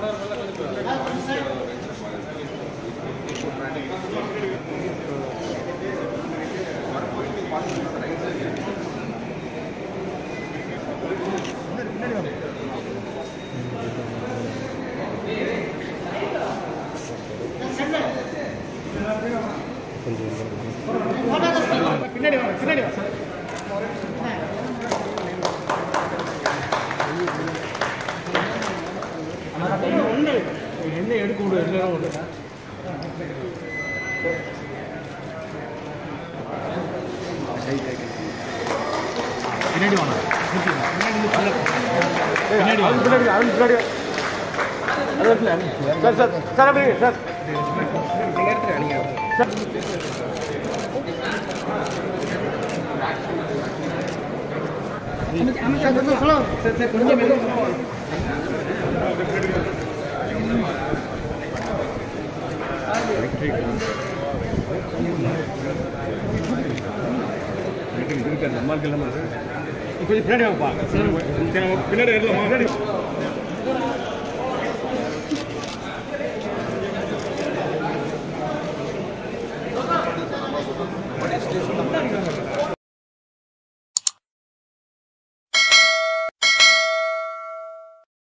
பின்னாடி வாங்க பின்னாடி வாங்க ஒன்று என்ன எடுக்க முடியும் என்ன ஒன்று பின்னாடி வாங்க பின்னாடி வாங்க பின்னாடி பின்னாடி சார் சார் சார் அப்படி சார் கொஞ்சம் பின்னாடி வாங்கப்பா பின்னாடி வரலாமா